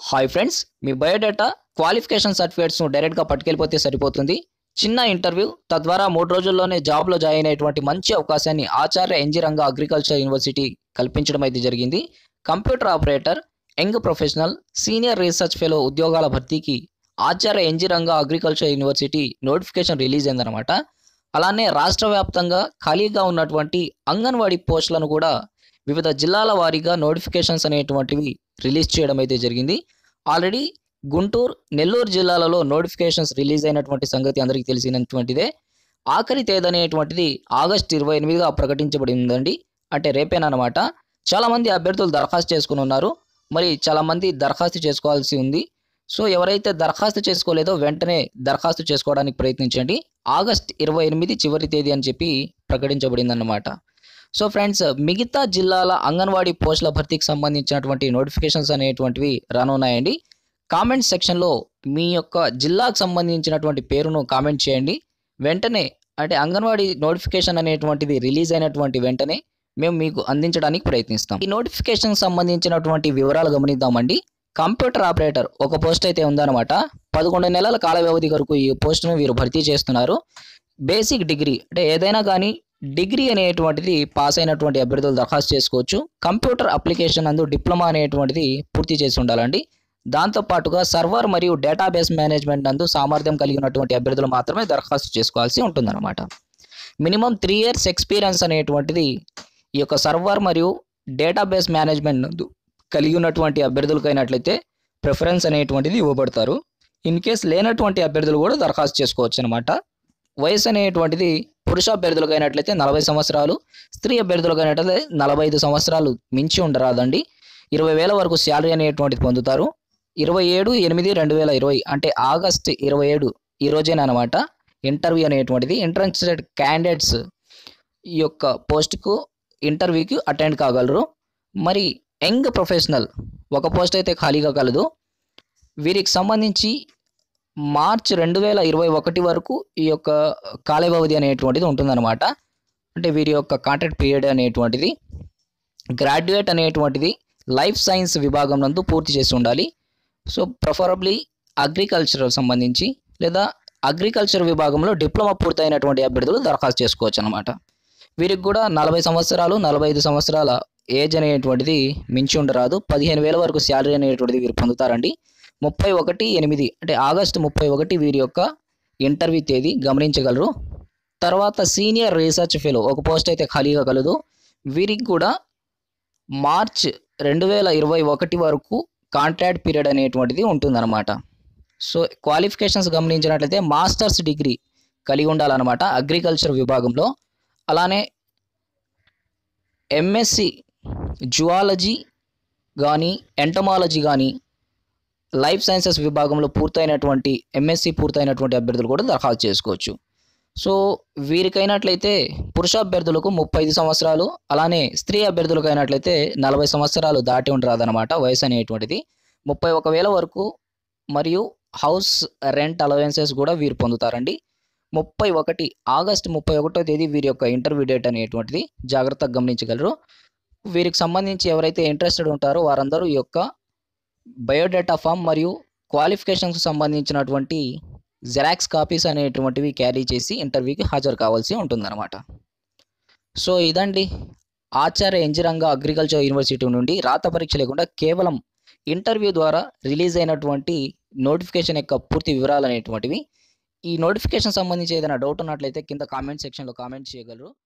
hi friends మీ biodata qualification సర్టిఫికేట్స్ను డైరెక్ట్గా పట్టుకెళ్ళిపోతే సరిపోతుంది చిన్న ఇంటర్వ్యూ తద్వారా మూడు రోజుల్లోనే జాబ్లో జాయిన్ అయ్యేటువంటి మంచి అవకాశాన్ని ఆచార్య ఎంజిరంగ అగ్రికల్చర్ యూనివర్సిటీ కల్పించడం అయితే జరిగింది computer operator young professional senior research fellow ఉద్యోగాల భర్తీకి ఆచార్య ఎంజిరంగ అగ్రికల్చర్ యూనివర్సిటీ నోటిఫికేషన్ రిలీజ్ అయిందనమాట అలానే రాష్ట్ర వ్యాప్తంగా ఖాళీగా ఉన్నటువంటి అంగన్వాడీ పోస్టులను కూడా వివిధ జిల్లాల వారీగా నోటిఫికేషన్స్ అనేటువంటివి రిలీజ్ చేయడం అయితే జరిగింది ఆల్రెడీ గుంటూరు నెల్లూరు జిల్లాలలో నోటిఫికేషన్స్ రిలీజ్ అయినటువంటి సంగతి అందరికీ తెలిసినటువంటిదే ఆఖరి తేదీ అనేటువంటిది ఆగస్ట్ ఇరవై ఎనిమిదిగా ప్రకటించబడిందండి అంటే రేపేనమాట చాలామంది అభ్యర్థులు దరఖాస్తు చేసుకుని ఉన్నారు మరి చాలామంది దరఖాస్తు చేసుకోవాల్సి ఉంది సో ఎవరైతే దరఖాస్తు చేసుకోలేదో వెంటనే దరఖాస్తు చేసుకోవడానికి ప్రయత్నించండి ఆగస్ట్ ఇరవై ఎనిమిది చివరి తేదీ అని చెప్పి ప్రకటించబడిందన్నమాట సో ఫ్రెండ్స్ మిగతా జిల్లాల అంగన్వాడీ పోస్టుల భర్తీకి సంబంధించినటువంటి నోటిఫికేషన్స్ అనేటువంటివి రానున్నాయండి కామెంట్ సెక్షన్లో మీ యొక్క జిల్లాకు సంబంధించినటువంటి పేరును కామెంట్ చేయండి వెంటనే అంటే అంగన్వాడీ నోటిఫికేషన్ అనేటువంటిది రిలీజ్ అయినటువంటి వెంటనే మేము మీకు అందించడానికి ప్రయత్నిస్తాం ఈ నోటిఫికేషన్ సంబంధించినటువంటి వివరాలు గమనిద్దామండి కంప్యూటర్ ఆపరేటర్ ఒక పోస్ట్ అయితే ఉందన్నమాట పదకొండు నెలల కాల వ్యవధి వరకు ఈ పోస్టును వీరు భర్తీ చేస్తున్నారు బేసిక్ డిగ్రీ అంటే ఏదైనా కానీ డిగ్రీ అనేటువంటిది పాస్ అయినటువంటి అభ్యర్థులు దరఖాస్తు చేసుకోవచ్చు కంప్యూటర్ అప్లికేషన్ అందు డిప్లొమా అనేటువంటిది పూర్తి చేసి ఉండాలండి దాంతోపాటుగా సర్వర్ మరియు డేటాబేస్ మేనేజ్మెంట్ నందు సామర్థ్యం కలిగినటువంటి అభ్యర్థులు మాత్రమే దరఖాస్తు చేసుకోవాల్సి ఉంటుందన్నమాట మినిమం త్రీ ఇయర్స్ ఎక్స్పీరియన్స్ అనేటువంటిది ఈ యొక్క సర్వర్ మరియు డేటాబేస్ మేనేజ్మెంట్ నందు కలిగి ఉన్నటువంటి అభ్యర్థులకు అయినట్లయితే ప్రిఫరెన్స్ అనేటువంటిది ఇవ్వబడతారు ఇన్ కేస్ లేనటువంటి అభ్యర్థులు కూడా దరఖాస్తు చేసుకోవచ్చు అనమాట వయసు అనేటువంటిది పురుష అభ్యర్థులకు అయినట్లయితే నలభై సంవత్సరాలు స్త్రీ అభ్యర్థులకు అయినట్లయితే నలభై ఐదు సంవత్సరాలు మించి ఉండరాదండి ఇరవై వేల వరకు శాలరీ అనేటువంటిది పొందుతారు ఇరవై ఏడు ఎనిమిది రెండు వేల ఇరవై అంటే ఆగస్ట్ ఇరవై ఏడు ఈ రోజేనమాట ఇంటర్వ్యూ అనేటువంటిది ఇంట్రెస్టెడ్ క్యాండిడేట్స్ ఈ యొక్క పోస్ట్కు ఇంటర్వ్యూకి అటెండ్ కాగలరు మరి యంగ్ ప్రొఫెషనల్ ఒక పోస్ట్ అయితే ఖాళీగా కలదు వీరికి సంబంధించి మార్చ్ రెండు వేల ఇరవై ఒకటి వరకు ఈ యొక్క కాల వ్యవధి అనేటువంటిది ఉంటుందన్నమాట అంటే వీరి యొక్క కాంట్రాక్ట్ పీరియడ్ అనేటువంటిది గ్రాడ్యుయేట్ అనేటువంటిది లైఫ్ సైన్స్ విభాగం నందు పూర్తి చేసి ఉండాలి సో ప్రిఫరబ్లీ అగ్రికల్చర్ సంబంధించి లేదా అగ్రికల్చర్ విభాగంలో డిప్లొమా పూర్తయినటువంటి అభ్యర్థులు దరఖాస్తు చేసుకోవచ్చు అనమాట వీరికి కూడా నలభై సంవత్సరాలు నలభై ఐదు సంవత్సరాల ఏజ్ అనేటువంటిది మించి ఉండరాదు పదిహేను వేల వరకు శాలరీ అనేటువంటిది వీరు పొందుతారండి ముప్పై ఒకటి ఎనిమిది అంటే ఆగస్టు ముప్పై ఒకటి వీరి యొక్క ఇంటర్వ్యూ తేదీ గమనించగలరు తర్వాత సీనియర్ రీసెర్చ్ ఫెలో ఒక పోస్ట్ అయితే ఖాళీగా కలదు వీరికి కూడా మార్చ్ రెండు వేల ఇరవై ఒకటి వరకు కాంట్రాక్ట్ పీరియడ్ అనేటువంటిది ఉంటుందన్నమాట సో క్వాలిఫికేషన్స్ గమనించినట్లయితే మాస్టర్స్ డిగ్రీ కలిగి ఉండాలన్నమాట అగ్రికల్చర్ విభాగంలో అలానే ఎంఎస్సి జువాలజీ కానీ ఎంటమాలజీ కానీ లైఫ్ సైన్సెస్ విభాగంలో పూర్తయినటువంటి ఎంఎస్సి పూర్తయినటువంటి అభ్యర్థులు కూడా దరఖాస్తు చేసుకోవచ్చు సో వీరికైనట్లయితే పురుష అభ్యర్థులకు ముప్పై ఐదు సంవత్సరాలు అలానే స్త్రీ అభ్యర్థులకు అయినట్లయితే నలభై సంవత్సరాలు దాటి ఉండరాదన్నమాట వయసు అనేటువంటిది ముప్పై ఒక వేల వరకు మరియు హౌస్ రెంట్ అలవెన్సెస్ కూడా వీరు పొందుతారండి ముప్పై ఒకటి ఆగస్ట్ ముప్పై ఒకటో తేదీ వీరి యొక్క ఇంటర్వ్యూ డేట్ అనేటువంటిది జాగ్రత్తగా గమనించగలరు వీరికి సంబంధించి ఎవరైతే ఇంట్రెస్టెడ్ ఉంటారో వారందరూ ఈ యొక్క బయోడేటా ఫామ్ మరియు క్వాలిఫికేషన్స్కి సంబంధించినటువంటి జెరాక్స్ కాపీస్ అనేటువంటివి క్యారీ చేసి ఇంటర్వ్యూకి హాజరు కావాల్సి ఉంటుందన్నమాట సో ఇదండి ఆచార్య ఎంజిరంగ అగ్రికల్చర్ యూనివర్సిటీ నుండి రాత పరీక్ష లేకుండా కేవలం ఇంటర్వ్యూ ద్వారా రిలీజ్ అయినటువంటి నోటిఫికేషన్ యొక్క పూర్తి వివరాలు అనేటువంటివి ఈ నోటిఫికేషన్ సంబంధించి ఏదైనా డౌట్ ఉన్నట్లయితే కింద కామెంట్ సెక్షన్లో కామెంట్ చేయగలరు